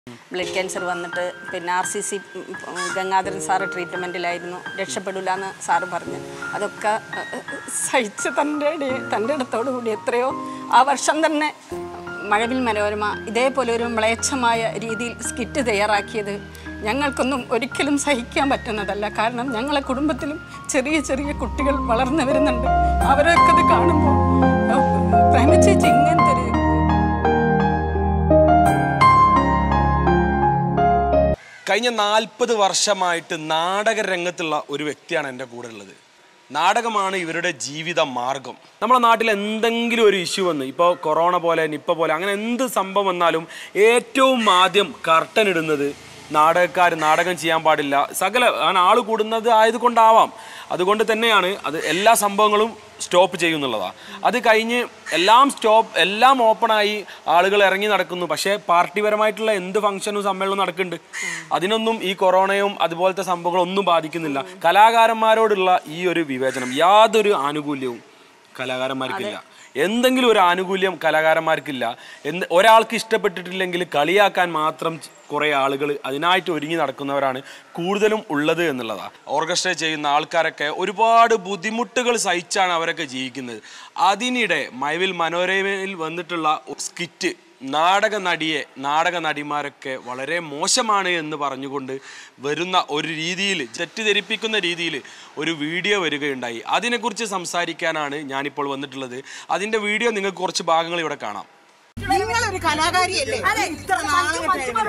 Blood cancer വന്നിട്ട് പിന്നെ R C C Gangadharan sir ട്രീറ്റ്മെൻറ്റിലായിരുന്നു രക്ഷപ്പെടില്ല എന്ന് സാറ് പറഞ്ഞു അതൊക്കെ ഏഹ്, സഹിച്ച് തൻ്റെ ഇടയിൽ തൻ്റെ ഇടത്തോടു കൂടി എത്രയോ ആ വർഷം തന്നെ മഴവിൽ മനോരമ ഇതേപോലെ ഒരു മ്ലേച്ഛമായ രീതിയിൽ സ്കിറ്റ് തയ്യാറാക്കിയത് ഞങ്ങൾക്കൊന്നും ഒരിക്കലും സഹിക്കാൻ പറ്റുന്നതല്ല കാരണം ഞങ്ങളെ കുടുംബത്തിലും ചെറിയ ചെറിയ കുട്ടികൾ വളർന്നു വരുന്നുണ്ട് അവരൊക്കെ ഇത് കാണുമ്പോൾ പ്രേമചേച്ചി ഇങ്ങനത്തെ ഒരു കഴിഞ്ഞ നാൽപ്പത് വർഷമായിട്ട് നാടക രംഗത്തുള്ള ഒരു വ്യക്തിയാണ് എൻ്റെ കൂടെ ഉള്ളത് നാടകമാണ് ഇവരുടെ ജീവിത മാർഗം നമ്മുടെ നാട്ടിൽ എന്തെങ്കിലും ഒരു ഇഷ്യൂ വന്ന് ഇപ്പോൾ കൊറോണ പോലെ നിപ്പ പോലെ അങ്ങനെ എന്ത് സംഭവം വന്നാലും ഏറ്റവും ആദ്യം കർട്ടൻ ഇടുന്നത് നാടകക്കാർ നാടകം ചെയ്യാൻ പാടില്ല സകല അങ്ങനെ ആൾ കൂടുന്നത് ആയതുകൊണ്ടാവാം അതുകൊണ്ട് തന്നെയാണ് അത് എല്ലാ സംഭവങ്ങളും സ്റ്റോപ്പ് ചെയ്യുന്നുള്ളതാണ് അത് കഴിഞ്ഞ് എല്ലാം സ്റ്റോപ്പ് എല്ലാം ഓപ്പണായി ആളുകൾ ഇറങ്ങി നടക്കുന്നു പക്ഷേ പാർട്ടിപരമായിട്ടുള്ള എന്ത് ഫംഗ്ഷനും സമ്മേളനവും നടക്കുന്നുണ്ട് അതിനൊന്നും ഈ കൊറോണയും അതുപോലത്തെ സംഭവങ്ങളൊന്നും ബാധിക്കുന്നില്ല കലാകാരന്മാരോടുള്ള ഈ ഒരു വിവേചനം യാതൊരു ആനുകൂല്യവും കലാകാരന്മാർക്കില്ല എന്തെങ്കിലും ഒരു ആനുകൂല്യം കലാകാരന്മാർക്കില്ല എന്ത് ഒരാൾക്ക് ഇഷ്ടപ്പെട്ടിട്ടില്ലെങ്കിൽ കളിയാക്കാൻ മാത്രം കുറേ ആളുകൾ അതിനായിട്ട് ഒരുങ്ങി നടക്കുന്നവരാണ് കൂടുതലും ഉള്ളത് എന്നുള്ളതാണ് ഓർക്കസ്ട്ര ചെയ്യുന്ന ആൾക്കാരൊക്കെ ഒരുപാട് ബുദ്ധിമുട്ടുകൾ സഹിച്ചാണ് അവരൊക്കെ ജീവിക്കുന്നത് അതിനിടെ മൈവിൽ മനോരമയിൽ വന്നിട്ടുള്ള സ്കിറ്റ് നാടക നടിയെ നാടക നടിമാരൊക്കെ വളരെ മോശമാണ് എന്ന് പറഞ്ഞുകൊണ്ട് വരുന്ന ഒരു രീതിയിൽ തെറ്റിദ്ധരിപ്പിക്കുന്ന രീതിയിൽ ഒരു വീഡിയോ വരികയുണ്ടായി അതിനെക്കുറിച്ച് സംസാരിക്കാനാണ് ഞാനിപ്പോൾ വന്നിട്ടുള്ളത് അതിൻ്റെ വീഡിയോ നിങ്ങൾക്ക് കുറച്ച് ഭാഗങ്ങൾ ഇവിടെ കാണാം നിങ്ങളൊരു കലാകാരിയല്ലേ ഇത്ര നാളെ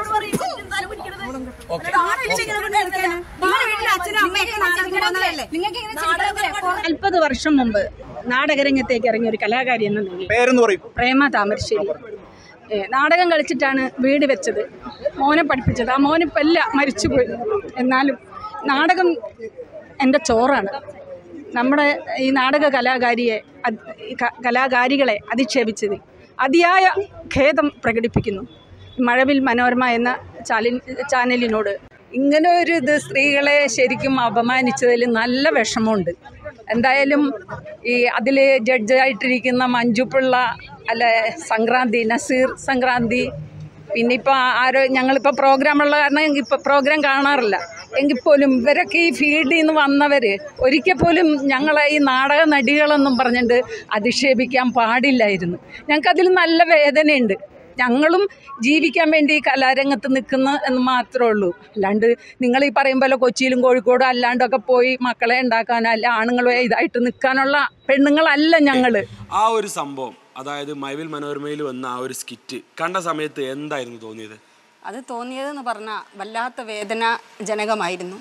നാൽപ്പത് വർഷം മുമ്പ് നാടകരംഗത്തേക്ക് ഇറങ്ങിയ ഒരു കലാകാരി എന്ന നിലയിൽ പേരെന്ന് പറയും പ്രേമ താമരശ്ശേരി ഏ, നാടകം കളിച്ചിട്ടാണ് വീട് വെച്ചത് മോനെ പഠിപ്പിച്ചത് ആ മോനിപ്പം എല്ലാം മരിച്ചുപോയി എന്നാലും നാടകം എൻ്റെ ചോറാണ് നമ്മുടെ ഈ നാടക കലാകാരിയെ അത്- ഈ ക- കലാകാരികളെ അധിക്ഷേപിച്ചതിൽ അതിയായ ഖേദം പ്രകടിപ്പിക്കുന്നു മഴവിൽ മനോരമ എന്ന ചാലിൻ ചാനലിനോട് ഇങ്ങനെ ഒരു ഇത് സ്ത്രീകളെ ശരിക്കും അപമാനിച്ചതിൽ നല്ല വിഷമമുണ്ട് എന്തായാലും ഈ അതിൽ ജഡ്ജായിട്ടിരിക്കുന്ന മഞ്ജുപിള്ള അല്ല സംക്രാന്തി നസീർ സംക്രാന്തി പിന്നെ ഇപ്പോൾ ആരോ ഞങ്ങളിപ്പോൾ പ്രോഗ്രാമുള്ള കാരണം ഇപ്പോൾ പ്രോഗ്രാം കാണാറില്ല എങ്കിൽ പോലും ഇവരൊക്കെ ഈ ഫീൽഡിൽ നിന്ന് വന്നവർ ഒരിക്കൽ പോലും ഞങ്ങളെ ഈ നാടക നടികളെന്നും പറഞ്ഞിട്ട് അധിക്ഷേപിക്കാൻ പാടില്ലായിരുന്നു ഞങ്ങൾക്കതിൽ നല്ല വേദനയുണ്ട് ഞങ്ങളും ജീവിക്കാൻ വേണ്ടി ഈ കലാരംഗത്ത് നിൽക്കുന്ന എന്ന് മാത്രമേ ഉള്ളൂ അല്ലാണ്ട് നിങ്ങൾ ഈ പറയും പോലെ കൊച്ചിയിലും കോഴിക്കോടും അല്ലാണ്ടൊക്കെ പോയി മക്കളെ ഉണ്ടാക്കാനല്ല ആണുങ്ങളെ ഇതായിട്ട് നിൽക്കാനുള്ള പെണ്ണുങ്ങളല്ല ഞങ്ങൾ ആ ഒരു സംഭവം അതായത് മൈവിൽ മനോരമയിൽ വന്ന ആ ഒരു സ്കിറ്റ് കണ്ട സമയത്ത് എന്തായിരുന്നു തോന്നിയത് അത് തോന്നിയതെന്ന് പറഞ്ഞാൽ വല്ലാത്ത വേദനാജനകമായിരുന്നു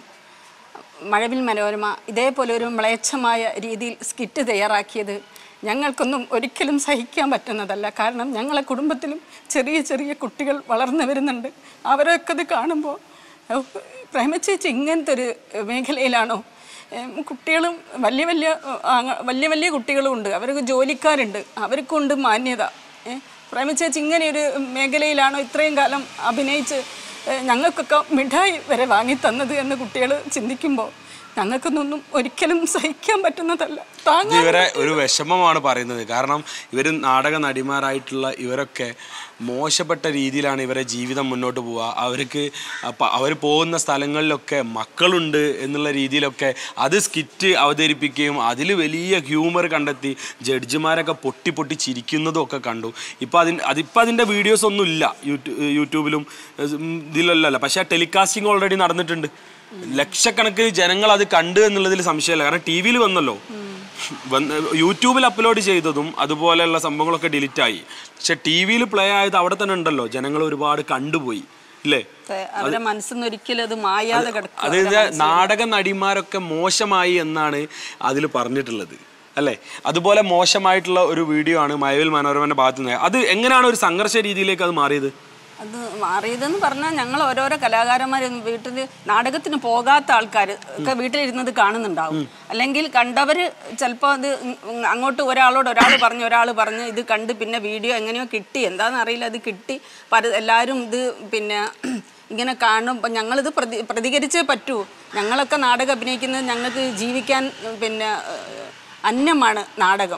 മഴവിൽ മനോരമ ഇതേപോലെ ഒരു മ്ലേച്ഛമായ രീതിയിൽ സ്കിറ്റ് തയ്യാറാക്കിയത് ഞങ്ങൾക്കൊന്നും ഒരിക്കലും സഹിക്കാൻ പറ്റുന്നതല്ല കാരണം ഞങ്ങളെ കുടുംബത്തിലും ചെറിയ ചെറിയ കുട്ടികൾ വളർന്നു വരുന്നുണ്ട് അവരൊക്കെ ഇത് കാണുമ്പോൾ "ഓ, പ്രേമചേച്ചി ഇങ്ങനത്തെ ഒരു മേഖലയിലാണോ ഏം, കുട്ടികളും വലിയ വലിയ ആ, വലിയ വലിയ കുട്ടികളും ഉണ്ട് അവർക്ക് ജോലിക്കാരുണ്ട് അവർക്കുണ്ട് മാന്യത ഏ, പ്രേമചേച്ചി ഇങ്ങനെയൊരു മേഖലയിലാണോ ഇത്രയും കാലം അഭിനയിച്ച് ഏ, ഞങ്ങൾക്കൊക്കെ മിഠായി വരെ വാങ്ങി തന്നത് എന്ന് കുട്ടികൾ ചിന്തിക്കുമ്പോൾ ഞങ്ങൾക്കൊന്നും ഒരിക്കലും സഹിക്കാൻ പറ്റുന്നതല്ല ഇത് താങ്ങാൻ ഇവരെ ഒരു വിഷമമാണ് പറയുന്നത് കാരണം ഇവർ നാടക നടിമാരായിട്ടുള്ള ഇവരൊക്കെ മോശപ്പെട്ട രീതിയിലാണ് ഇവരെ ജീവിതം മുന്നോട്ട് പോവുക അവർക്ക് അവർ പോകുന്ന സ്ഥലങ്ങളിലൊക്കെ മക്കളുണ്ട് എന്നുള്ള രീതിയിലൊക്കെ അത് സ്കിറ്റ് അവതരിപ്പിക്കുകയും അതിൽ വലിയ ഹ്യൂമർ കണ്ടെത്തി ജഡ്ജിമാരൊക്കെ പൊട്ടി പൊട്ടി ചിരിക്കുന്നതും ഒക്കെ കണ്ടു ഇപ്പോൾ അതിന് അതിപ്പോൾ അതിൻ്റെ വീഡിയോസ് ഒന്നും ഇല്ല യൂട്യൂ യൂട്യൂബിലും ഉം, ഇതിലല്ലല്ലോ പക്ഷേ ആ ടെലികാസ്റ്റിംഗ് ഓൾറെഡി നടന്നിട്ടുണ്ട് ലക്ഷക്കണക്കിന് ജനങ്ങൾ അത് കണ്ടു എന്നുള്ളതിൽ സംശയമില്ല കാരണം ടി വിയിൽ വന്നല്ലോ വന്ന് യൂട്യൂബിൽ അപ്ലോഡ് ചെയ്തതും അതുപോലെയുള്ള സംഭവങ്ങളൊക്കെ ഡിലീറ്റ് ആയി പക്ഷെ ടി വിയിൽ പ്ലേ ആയത് അവിടെ തന്നെ ഉണ്ടല്ലോ ജനങ്ങൾ ഒരുപാട് കണ്ടുപോയി ഇല്ലേ അവരുടെ മനസ്സിന്ന് ഒരിക്കലും അത് മായാതെ കിടക്കും അത് ഇത് നാടക നടിമാരൊക്കെ മോശമായി എന്നാണ് അതിൽ പറഞ്ഞിട്ടുള്ളത് അല്ലേ അതുപോലെ മോശമായിട്ടുള്ള ഒരു വീഡിയോ ആണ് മയവിൽ മനോരമന്റെ ഭാഗത്ത് നിന്ന് അത് എങ്ങനെയാണ് ഒരു സംഘർഷ രീതിയിലേക്ക് അത് മാറിയത് അത് മാറിയതെന്ന് പറഞ്ഞാൽ ഞങ്ങൾ ഓരോരോ കലാകാരന്മാർ വീട്ടിൽ നാടകത്തിന് പോകാത്ത ആൾക്കാർ ഒക്കെ വീട്ടിലിരുന്നത് കാണുന്നുണ്ടാവും അല്ലെങ്കിൽ കണ്ടവർ ചിലപ്പോൾ അത് ഉം അങ്ങോട്ട് ഒരാളോട് ഒരാൾ പറഞ്ഞു ഒരാൾ പറഞ്ഞ് ഇത് കണ്ട് പിന്നെ വീഡിയോ എങ്ങനെയോ കിട്ടി എന്താണെന്ന് അറിയില്ല അത് കിട്ടി പല എല്ലാവരും ഇത് പിന്നെ ഇങ്ങനെ കാണുമ്പോൾ ഞങ്ങളിത് പ്രതി പ്രതികരിച്ചേ പറ്റൂ ഞങ്ങളൊക്കെ നാടകം അഭിനയിക്കുന്നത് ഞങ്ങൾക്ക് ജീവിക്കാൻ പിന്നെ ഏഹ്, അന്യമാണ് നാടകം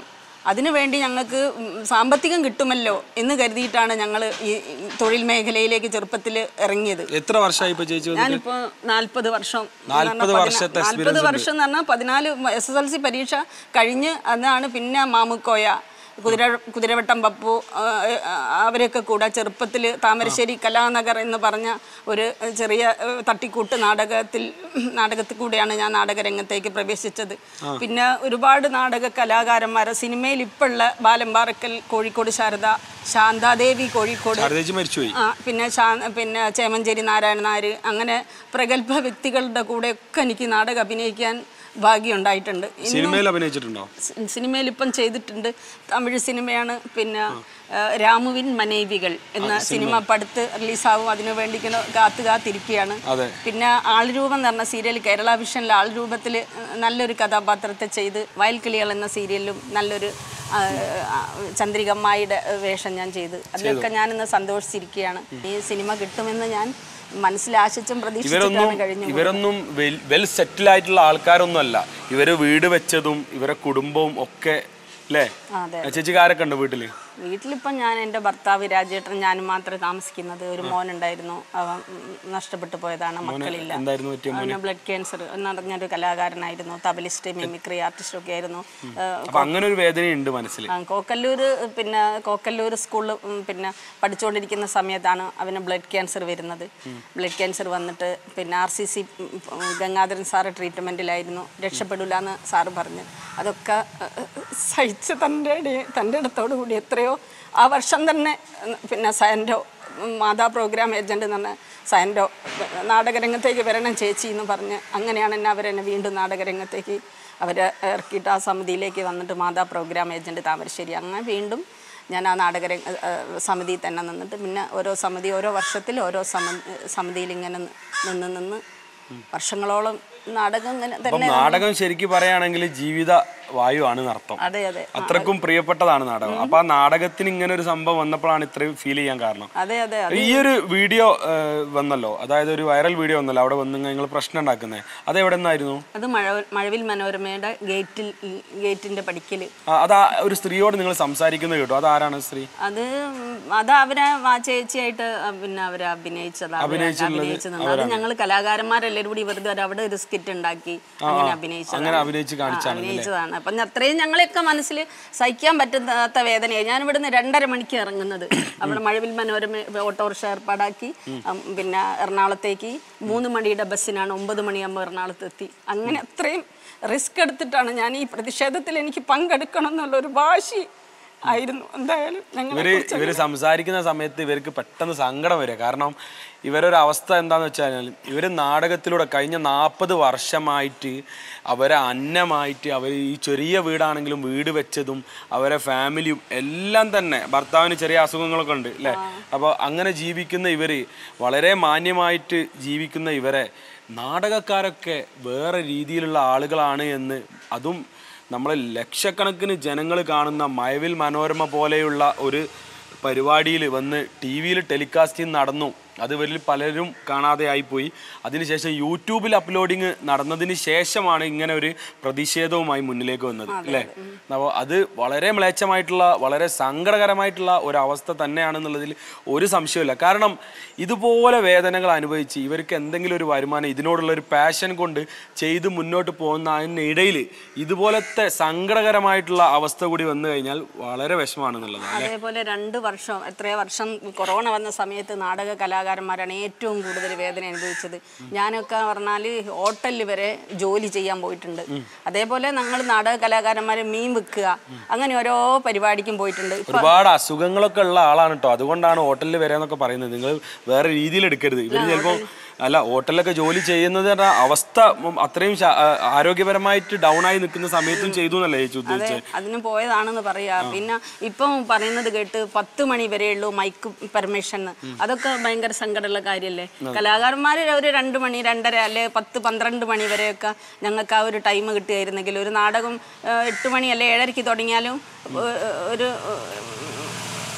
അതിനുവേണ്ടി ഞങ്ങൾക്ക് ഉം, സാമ്പത്തികം കിട്ടുമല്ലോ എന്ന് കരുതിയിട്ടാണ് ഞങ്ങൾ ഈ ഈ തൊഴിൽ മേഖലയിലേക്ക് ചെറുപ്പത്തിൽ ഇറങ്ങിയത് എത്ര വർഷമായി ഇപ്പൊ ചേച്ചി വന്നിട്ട്? ഞാനിപ്പോ നാൽപ്പത് വർഷം നാൽപ്പത് വർഷത്തെ നാൽപ്പത് experience വർഷം എന്ന് പറഞ്ഞാൽ പതിനാല് എസ് എസ് എൽ സി പരീക്ഷ കഴിഞ്ഞ് അതാണ് പിന്നെ മാമുക്കോയ കുതിര കുതിരവട്ടം പപ്പു ആ, ആ, അവരൊക്കെ കൂടെ ചെറുപ്പത്തിൽ താമരശ്ശേരി കലാനഗർ എന്ന് പറഞ്ഞ ഒരു ചെറിയ ഏ, തട്ടിക്കൂട്ട് നാടകത്തിൽ നാടകത്തിൽ കൂടെയാണ് ഞാൻ നാടകരംഗത്തേക്ക് പ്രവേശിച്ചത് പിന്നെ ഒരുപാട് നാടക കലാകാരന്മാർ സിനിമയിൽ ഇപ്പോഴുള്ള ബാലമ്പാറക്കൽ കോഴിക്കോട് ശാരദ ശാന്താദേവി കോഴിക്കോട് ശാരദ ചേച്ചി മരിച്ചുപോയി ആ പിന്നെ ശാ പിന്നെ ചേമഞ്ചേരി നാരായണ നായർ അങ്ങനെ പ്രഗത്ഭ വ്യക്തികളുടെ കൂടെയൊക്കെ എനിക്ക് നാടകം അഭിനയിക്കാൻ ഭാഗ്യമുണ്ടായിട്ടുണ്ട് ഇന്നും സിനിമയിൽ അഭിനയിച്ചിട്ടുണ്ടോ സി- സിനിമയിൽ ഇപ്പം ചെയ്തിട്ടുണ്ട് തമിഴ് സിനിമയാണ് പിന്നെ ആ, രാമുവിൻ മനൈവികൾ എന്ന സിനിമ പടുത്ത് റിലീസാവും അതിനു വേണ്ടി ഇങ്ങനെ കാത്തു കാത്തിരിക്കുകയാണ് അതെ. പിന്നെ ആൾരൂപം എന്ന് പറഞ്ഞ സീരിയൽ കേരള വിഷനിലെ ആൾരൂപത്തിൽ നല്ലൊരു കഥാപാത്രത്തെ ചെയ്ത് വയൽക്കിളികൾ എന്ന സീരിയലിലും നല്ലൊരു ആ, ആ, ചന്ദ്രികമ്മായിയുടെ വേഷം ഞാൻ ചെയ്ത് അതിലൊക്കെ ഞാനിന്ന് സന്തോഷിച്ചിരിക്കുകയാണ് ഈ സിനിമ കിട്ടുമെന്ന് ഞാൻ മനസ്സിലാശിച്ചും ഇവരൊന്നും പ്രതീക്ഷിച്ചിട്ടാണ് കഴിഞ്ഞു ഇവരൊന്നും വെൽ സെറ്റിൽ ആയിട്ടുള്ള ആൾക്കാരൊന്നും അല്ല ഇവര് വീട് വെച്ചതും ഇവരെ കുടുംബവും ഒക്കെ അല്ലേ അതെ. ചേച്ചിക്ക് ആരൊക്കെ ഉണ്ട് വീട്ടില് വീട്ടിലിപ്പം ഞാൻ എൻ്റെ ഭർത്താവ് രാജേട്ടൻ ഞാനും മാത്രമേ താമസിക്കുന്നത് ഒരു മോനുണ്ടായിരുന്നു അവൻ ഉം, നഷ്ടപ്പെട്ടു പോയതാണ് മക്കളില്ല എന്തായിരുന്നു പറ്റിയ അവന് ബ്ലഡ് ക്യാൻസർ എന്നറിഞ്ഞൊരു കലാകാരനായിരുന്നു തബലിസ്റ്റ് മിമിക്രി ആർട്ടിസ്റ്റ് ഒക്കെ ആയിരുന്നു ഏഹ്, അപ്പൊ അങ്ങനെ ഒരു വേദനയുണ്ട് മനസ്സിൽ ആ, കോക്കല്ലൂർ പിന്നെ കോക്കല്ലൂർ സ്കൂളിൽ പിന്നെ പഠിച്ചുകൊണ്ടിരിക്കുന്ന സമയത്താണ് അവന് ബ്ലഡ് ക്യാൻസർ വരുന്നത് ബ്ലഡ് ക്യാൻസർ വന്നിട്ട് പിന്നെ R C C Gangadharan sir ട്രീറ്റ്മെൻറ്റിലായിരുന്നു രക്ഷപ്പെടില്ല എന്ന് സാറ് പറഞ്ഞു അതൊക്കെ ഏഹ്, സഹിച്ച് തൻ്റെ ഇടയിൽ- തൻ്റെ ഇടത്തോടു കൂടി എത്രയോ ആ വർഷം തന്നെ ഉം, പിന്നെ സയൻറ്റോ മാതാ പ്രോഗ്രാം ഏജൻറ്റ് എന്ന് പറഞ്ഞ സയൻറ്റോ നാടകരംഗത്തേക്ക് വരണം ചേച്ചി എന്ന് പറഞ്ഞ് അങ്ങനെയാണ് എന്നെ അവരെന്നെ വീണ്ടും നാടകരംഗത്തേക്ക് അവരെ ഇറക്കിയിട്ട് ആ സമിതിയിലേക്ക് വന്നിട്ട് മാതാ പ്രോഗ്രാം ഏജൻറ്റ് താമരശ്ശേരി അങ്ങനെ വീണ്ടും ഞാൻ ആ നാടക സമിതിയിൽ തന്നെ നിന്നിട്ട് പിന്നെ ഓരോ സമിതി ഓരോ വർഷത്തിൽ ഓരോ സമ സമിതിയിൽ ഇങ്ങനെ നി- നിന്ന് നിന്ന് വർഷങ്ങളോളം നാടകം ഇങ്ങനെ അപ്പം തന്നെ നാടകം ശരിക്കും പറയുകയാണെങ്കിൽ ജീവിത വായു ആണ് അർത്ഥം അതെ അതെ അത്രക്കും പ്രിയപ്പെട്ടതാണ് നാടകം അപ്പൊ ആ നാടകത്തിന് ഇങ്ങനെ ഒരു സംഭവം വന്നപ്പോഴാണ് ഇത്രയും ഫീൽ ചെയ്യാൻ കാരണം അതെ അതെ ഈ ഒരു വീഡിയോ വന്നല്ലോ അതായത് ഒരു വൈറൽ വീഡിയോ വന്നല്ലോ അവിടെ വന്ന് നിങ്ങൾ പ്രശ്നം ഉണ്ടാക്കുന്നത് അത് എവിടെ നിന്നായിരുന്നു അത് മഴ മഴവിൽ മനോരമയുടെ ഗേറ്റിൽ ഗേറ്റിന്റെ പടിക്കൽ ആ, അത് ആ ഒരു സ്ത്രീയോട് നിങ്ങൾ സംസാരിക്കുന്നത് കേട്ടോ അത് ആരാണ് സ്ത്രീ അത് അത് അവരെ ആ ചേച്ചിയായിട്ട് പിന്നെ അവരെ അഭിനയിച്ചത് അഭിനയിച്ചത് അത് ഞങ്ങൾ കലാകാരന്മാരെല്ലാവരും കൂടി വെറുതെ ഒരു അവിടെ ഒരു സ്കിറ്റ് ഉണ്ടാക്കി അങ്ങനെ അഭിനയിച്ചത് അങ്ങനെ അഭിനയിച്ച് കാണിച്ചാണ് അഭിനയിച്ചതാണ് അപ്പം അത്രയും ഞങ്ങളെയൊക്കെ മനസ്സിൽ സഹിക്കാൻ പറ്റുന്ന വേദനയായി ഞാൻ ഇവിടുന്ന് രണ്ടര മണിക്ക് ഇറങ്ങുന്നത് അവിടെ മഴവിൽ മനോരമ ഓട്ടോറിക്ഷ ഏർപ്പാടാക്കി ഉം, പിന്നെ എറണാകുളത്തേക്ക് മൂന്ന് മണിയുടെ ബസ്സിനാണ് ഒമ്പത് മണിയാകുമ്പോൾ എറണാകുളത്ത് എത്തി അങ്ങനെ അത്രയും റിസ്ക് എടുത്തിട്ടാണ് ഞാൻ ഈ പ്രതിഷേധത്തിൽ എനിക്ക് പങ്കെടുക്കണം എന്നുള്ള ഒരു വാശി ആയിരുന്നു എന്തായാലും ഞങ്ങളെ ഇവര് ഇവര് സംസാരിക്കുന്ന സമയത്ത് ഇവർക്ക് പെട്ടെന്ന് സങ്കടം വരിക കാരണം ഇവരൊരു അവസ്ഥ എന്താന്ന് വെച്ചാൽ ഇവര് നാടകത്തിലൂടെ കഴിഞ്ഞ നാൽപ്പത് വർഷമായിട്ട് അവരെ അന്നമായിട്ട് അവർ ഈ ചെറിയ വീടാണെങ്കിലും വീട് വെച്ചതും അവരെ ഫാമിലിയും എല്ലാം തന്നെ ഭർത്താവിന് ചെറിയ അസുഖങ്ങളൊക്കെ ഉണ്ട് അല്ലേ അപ്പോൾ അങ്ങനെ ജീവിക്കുന്ന ഇവര് വളരെ മാന്യമായിട്ട് ജീവിക്കുന്ന ഇവരെ നാടകക്കാരൊക്കെ വേറെ രീതിയിലുള്ള ആളുകളാണ് എന്ന് അതും നമ്മൾ ലക്ഷക്കണക്കിന് ജനങ്ങൾ കാണുന്ന മയവിൽ മനോരമ പോലെയുള്ള ഒരു പരിപാടിയിൽ വന്ന് ടി വിയിൽ ടെലികാസ്റ്റിംഗ് നടന്നു അത് ഇവരിൽ പലരും കാണാതെ ആയിപ്പോയി അതിനുശേഷം യൂട്യൂബിൽ അപ്ലോഡിങ് നടന്നതിന് ശേഷമാണ് ഇങ്ങനെ ഒരു പ്രതിഷേധവുമായി മുന്നിലേക്ക് വന്നത് അല്ലേ അപ്പോൾ അത് വളരെ മ്ലേച്ഛമായിട്ടുള്ള വളരെ സങ്കടകരമായിട്ടുള്ള ഒരു അവസ്ഥ തന്നെയാണെന്നുള്ളതിൽ ഒരു സംശയമില്ല കാരണം ഇതുപോലെ വേദനകൾ അനുഭവിച്ച് ഇവർക്ക് എന്തെങ്കിലും ഒരു വരുമാനം ഇതിനോടുള്ള ഒരു പാഷൻ കൊണ്ട് ചെയ്ത് മുന്നോട്ട് പോകുന്നതിനിടയിൽ ഇതുപോലത്തെ സങ്കടകരമായിട്ടുള്ള അവസ്ഥ കൂടി വന്നു കഴിഞ്ഞാൽ വളരെ വിഷമാണെന്നുള്ളത് അതേപോലെ രണ്ട് വർഷം എത്രയോ വർഷം കൊറോണ വന്ന സമയത്ത് നാടക കലാകാരന്മാരാണ് ഏറ്റവും കൂടുതൽ വേദന അനുഭവിച്ചത് ഞാനൊക്കെ പറഞ്ഞാൽ ഹോട്ടലിൽ വരെ ജോലി ചെയ്യാൻ പോയിട്ടുണ്ട് അതേപോലെ ഞങ്ങൾ നാടക കലാകാരന്മാർ മീൻ വിൽക്കുക അങ്ങനെ ഓരോ പരിപാടിക്കും പോയിട്ടുണ്ട് ഇപ്പൊ ഒരുപാട് അസുഖങ്ങളൊക്കെ ഉള്ള ആളാണ് കേട്ടോ അതുകൊണ്ടാണ് ഹോട്ടലിൽ വരാന്നൊക്കെ പറയുന്നത് നിങ്ങൾ വേറെ രീതിയിൽ എടുക്കരുത് ഇവർ ചിലപ്പോൾ അല്ല ഹോട്ടലിലൊക്കെ ജോലി ചെയ്യുന്നത് പറഞ്ഞാ അവസ്ഥ ഉം അത്രയും ശാ- ആ, ആരോഗ്യപരമായിട്ട് ഡൗൺ ആയി നിൽക്കുന്ന സമയത്തും ചെയ്തു എന്നല്ലേ ചേച്ചി അതെ ഉദ്ദേശിച്ചത് അതിന് പോയതാണെന്ന് പറയാ പിന്നെ ഇപ്പം പറയുന്നത് കേട്ട് പത്ത് മണി വരെ ഉള്ളൂ മൈക്ക് പെർമിഷൻ അതൊക്കെ ഭയങ്കര സങ്കടമുള്ള കാര്യമല്ലേ കലാകാരന്മാർ ഒരു രണ്ട് മണി രണ്ടര അല്ലെ പത്ത് പന്ത്രണ്ട് മണി വരെയൊക്കെ ഞങ്ങൾക്ക് ആ ഒരു ടൈം കിട്ടുകയായിരുന്നെങ്കിൽ ഒരു നാടകം ഏഹ്, എട്ട് മണി അല്ലെ ഏഴരയ്ക്ക് തുടങ്ങിയാലും ഏഹ്, ഒരു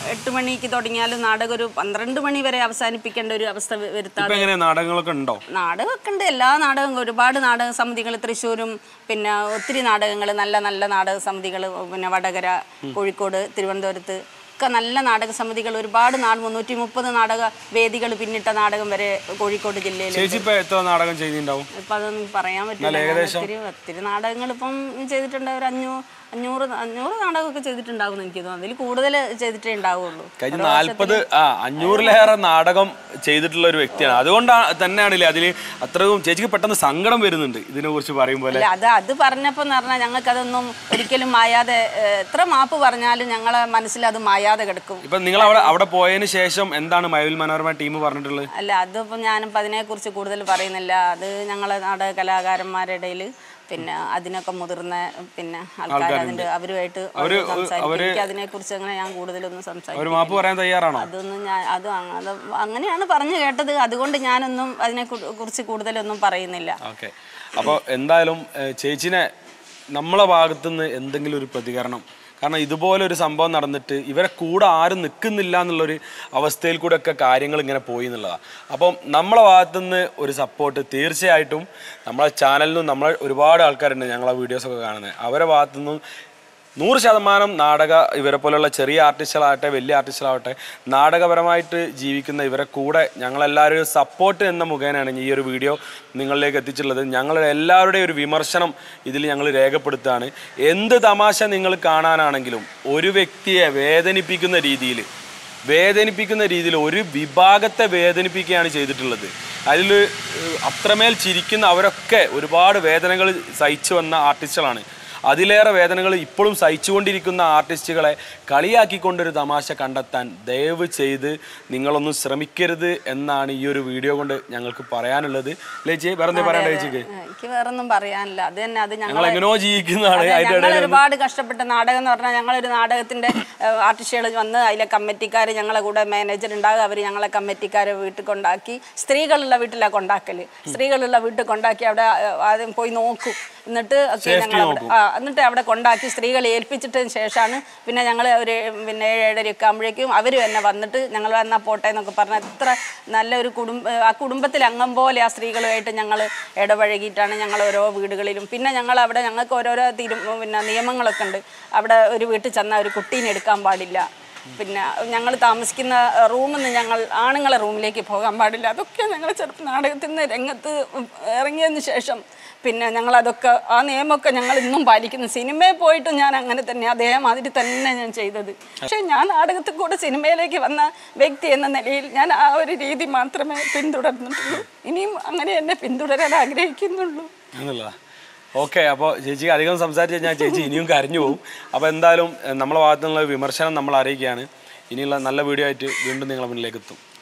എട്ട് മണിക്ക് തുടങ്ങിയാലും നാടകം ഒരു പന്ത്രണ്ട് മണി വരെ അവസാനിപ്പിക്കേണ്ട ഒരു അവസ്ഥ വ- വരുത്താതെ ഇപ്പൊ എങ്ങനെ നാടകങ്ങളൊക്കെ ഉണ്ടോ നാടകമൊക്കെ ഉണ്ട് എല്ലാ നാടകങ്ങളും ഒരുപാട് നാടക സമിതികൾ തൃശ്ശൂരും പിന്നെ ഒത്തിരി നാടകങ്ങൾ നല്ല നല്ല നാടക സമിതികൾ പിന്നെ വടകര കോഴിക്കോട് തിരുവനന്തപുരത്ത് ഒക്കെ നല്ല നാടക സമിതികൾ ഒരുപാട് നാട് മുന്നൂറ്റി മുപ്പത് നാടക വേദികൾ പിന്നിട്ട നാടകം വരെ കോഴിക്കോട് ജില്ലയിൽ ചേച്ചി ഇപ്പൊ എത്ര നാടകം ചെയ്യുന്നുണ്ടാവും ഇപ്പം അതൊന്നും പറയാൻ പറ്റില്ല ഞാൻ ഒത്തിരി ഒത്തിരി നാടകങ്ങൾ ഇപ്പം ചെയ്തിട്ടുണ്ട് ഒരു അഞ്ഞൂറ് അഞ്ഞൂറ് അഞ്ഞൂറ് നാടകമൊക്കെ ചെയ്തിട്ടുണ്ടാകും എനിക്ക് തോന്നുന്നു അതിൽ കൂടുതൽ ചെയ്തിട്ടേ ഉണ്ടാവുള്ളൂ കഴിഞ്ഞ നാല്പത് ആ അഞ്ഞൂറിലേറെ നാടകം ചെയ്തിട്ടുള്ള ഒരു വ്യക്തിയാണ് അതുകൊണ്ടാണ് തന്നെയാണല്ലേ അതിൽ അത്രയും ചേച്ചിക്ക് പെട്ടെന്ന് സങ്കടം വരുന്നുണ്ട് ഇതിനെ കുറിച്ച് പറയും പോലെ അല്ല അത് അത് പറഞ്ഞപ്പോൾ എന്ന് പറഞ്ഞാൽ ഞങ്ങൾക്കതൊന്നും ഒരിക്കലും മായാതെ ഏഹ്, എത്ര മാപ്പ് പറഞ്ഞാലും ഞങ്ങളെ മനസ്സിൽ അത് മായാതെ കിടക്കും ഇപ്പൊ നിങ്ങൾ അവിടെ അവിടെ പോയതിന് ശേഷം എന്താണ് മഴവിൽ മനോരമ ടീം പറഞ്ഞിട്ടുള്ളത് അല്ല അതിപ്പം ഞാനിപ്പോൾ അതിനെക്കുറിച്ച് കൂടുതൽ പറയുന്നില്ല അത് ഞങ്ങളെ നാടക കലാകാരന്മാരുടെ ഇടയിൽ പിന്നെ അതിനൊക്കെ മുതിർന്ന പിന്നെ ആൾക്കാർ അതിൻ്റെ അവരുമായിട്ട് സംസാരിക്കും എനിക്ക് അതിനെക്കുറിച്ച് അങ്ങനെ ഞാൻ കൂടുതലൊന്നും ഒരു സംസാരിക്കും മാപ്പ് പറയാൻ തയ്യാറാണോ അതൊന്നും ഞാൻ അത് അങ്ങ- അത് അങ്ങനെയാണ് പറഞ്ഞു കേട്ടത് അതുകൊണ്ട് ഞാനൊന്നും അതിനെ കു- കുറിച്ച് കൂടുതലൊന്നും പറയുന്നില്ല ഓക്കെ അപ്പോൾ എന്തായാലും ഏഹ്, ചേച്ചിനെ നമ്മളെ ഭാഗത്തുനിന്ന് എന്തെങ്കിലും ഒരു പ്രതികരണം കാരണം ഇതുപോലെ ഒരു സംഭവം നടന്നിട്ട് ഇവരെ കൂടെ ആരും നിൽക്കുന്നില്ല എന്നുള്ളൊരു അവസ്ഥയിൽ കൂടെ ഒക്കെ കാര്യങ്ങൾ ഇങ്ങനെ പോയി എന്നുള്ളതാണ് അപ്പം നമ്മളെ ഭാഗത്തുനിന്ന് ഒരു സപ്പോർട്ട് തീർച്ചയായിട്ടും നമ്മളെ ചാനലിലും നമ്മളെ ഒരുപാട് ആൾക്കാരുണ്ട് ഞങ്ങളെ വീഡിയോസൊക്കെ കാണുന്നത് അവരെ ഭാഗത്തുനിന്നും നൂറ് ശതമാനം നാടക ഇവരെ പോലുള്ള ചെറിയ ആർട്ടിസ്റ്റുകളാവട്ടെ വലിയ ആർട്ടിസ്റ്റുകളാവട്ടെ നാടകപരമായിട്ട് ജീവിക്കുന്ന ഇവരെ കൂടെ ഞങ്ങളെല്ലാവരും സപ്പോർട്ട് എന്ന മുഖേനയാണ് ഈ ഒരു വീഡിയോ നിങ്ങളിലേക്ക് എത്തിച്ചുള്ളത് ഞങ്ങളുടെ എല്ലാവരുടെയും ഒരു വിമർശനം ഇതിൽ ഞങ്ങൾ രേഖപ്പെടുത്തുകയാണ് എന്ത് തമാശ നിങ്ങൾ കാണാനാണെങ്കിലും ഒരു വ്യക്തിയെ വേദനിപ്പിക്കുന്ന രീതിയിൽ വേദനിപ്പിക്കുന്ന രീതിയിൽ ഒരു വിഭാഗത്തെ വേദനിപ്പിക്കുകയാണ് ചെയ്തിട്ടുള്ളത് അതിൽ അത്രമേൽ ചിരിക്കുന്ന അവരൊക്കെ ഒരുപാട് വേദനകൾ സഹിച്ചു വന്ന ആർട്ടിസ്റ്റുകളാണ് അതിലേറെ വേദനകൾ ഇപ്പോഴും സഹിച്ചുകൊണ്ടിരിക്കുന്ന ആർട്ടിസ്റ്റുകളെ കളിയാക്കിക്കൊണ്ടൊരു തമാശ കണ്ടെത്താൻ ദയവ് ചെയ്ത് നിങ്ങളൊന്നും ശ്രമിക്കരുത് എന്നാണ് ഈ ഒരു വീഡിയോ കൊണ്ട് ഞങ്ങൾക്ക് പറയാനുള്ളത് ലേച്ചി വേറെ എന്താ പറയാൻ ചേച്ചിക്ക് എനിക്ക് വേറൊന്നും പറയാനില്ല അത് തന്നെ അത് ഞങ്ങൾ ഞങ്ങൾ എങ്ങനെയോ ജീവിക്കുന്നതാണ് അതെ, അതിന്റെ ഞങ്ങൾ ഇടയിൽ ഒരുപാട് കഷ്ടപ്പെട്ട നാടകം എന്ന് പറഞ്ഞാൽ ഞങ്ങളൊരു നാടകത്തിന്റെ ആർട്ടിസ്റ്റുകൾ വന്ന് അതിലെ കമ്മിറ്റിക്കാർ ഞങ്ങളെ കൂടെ മാനേജർ ഉണ്ടാകും അവർ ഞങ്ങളെ കമ്മിറ്റിക്കാരെ വീട്ടിൽ കൊണ്ടാക്കി സ്ത്രീകളുള്ള വീട്ടിലാണ് കൊണ്ടാക്കല് സ്ത്രീകളുള്ള വീട്ടിൽ കൊണ്ടാക്കി അവിടെ ആ, ആദ്യം പോയി നോക്കും എന്നിട്ട് ഒക്കെ ഞങ്ങൾ അവിടെ ആ എന്നിട്ട് അവിടെ കൊണ്ടാക്കി സ്ത്രീകളെ ഏൽപ്പിച്ചിട്ടതിന് ശേഷമാണ് പിന്നെ ഞങ്ങൾ ഒരു പിന്നെ ഏഴ് ഏഴരയൊക്കെ ആകുമ്പോഴേക്കും അവർ തന്നെ വന്നിട്ട് ഞങ്ങൾ വന്നാൽ പോട്ടെ എന്നൊക്കെ പറഞ്ഞ് എത്ര നല്ലൊരു കുടുംബ ആ കുടുംബത്തിൽ അംഗം പോലെ ആ സ്ത്രീകളുമായിട്ട് ഞങ്ങൾ ഇടപഴകിയിട്ടാണ് ഞങ്ങൾ ഓരോ വീടുകളിലും പിന്നെ ഞങ്ങൾ അവിടെ ഞങ്ങൾക്ക് ഓരോരോ തീരു പിന്നെ നിയമങ്ങളൊക്കെ ഉണ്ട് അവിടെ ഒരു വീട്ടിൽ ചെന്നാൽ ഒരു കുട്ടീനെ എടുക്കാൻ പാടില്ല പിന്നെ ഞങ്ങൾ താമസിക്കുന്ന റൂമിൽ നിന്ന് ഞങ്ങൾ ആണുങ്ങളെ റൂമിലേക്ക് പോകാൻ പാടില്ല അതൊക്കെ ഞങ്ങൾ ചെറുപ്പം നാടകത്തിൽ നിന്ന് രംഗത്ത് ഇറങ്ങിയതിന് ശേഷം പിന്നെ ഞങ്ങൾ അതൊക്കെ ആ നിയമമൊക്കെ ഞങ്ങൾ ഇന്നും പാലിക്കുന്നു സിനിമയിൽ പോയിട്ട് ഞാൻ അങ്ങനെ തന്നെ അതേമാതിരി തന്നെ ഞാൻ ചെയ്തത് പക്ഷേ ഞാൻ നാടകത്തിൽ കൂടെ സിനിമയിലേക്ക് വന്ന വ്യക്തി എന്ന നിലയിൽ ഞാൻ ആ ഒരു രീതി മാത്രമേ പിന്തുടർന്നിട്ടുള്ളൂ ഇനിയും അങ്ങനെ എന്നെ പിന്തുടരാൻ ആഗ്രഹിക്കുന്നുള്ളൂ എന്നുള്ളതാ ഓക്കെ അപ്പോൾ ചേച്ചി അധികം സംസാരിച്ച് കഴിഞ്ഞാൽ ചേച്ചി ഇനിയും കരഞ്ഞു പോകും അപ്പോൾ എന്തായാലും എഹ്, നമ്മളെ ഭാഗത്തു നിന്നുള്ള വിമർശനം നമ്മൾ അറിയിക്കുകയാണ് ഇനിയുള്ള നല്ല വീഡിയോ ആയിട്ട് വീണ്ടും നിങ്ങളെ മുന്നിലേക്ക് എത്തും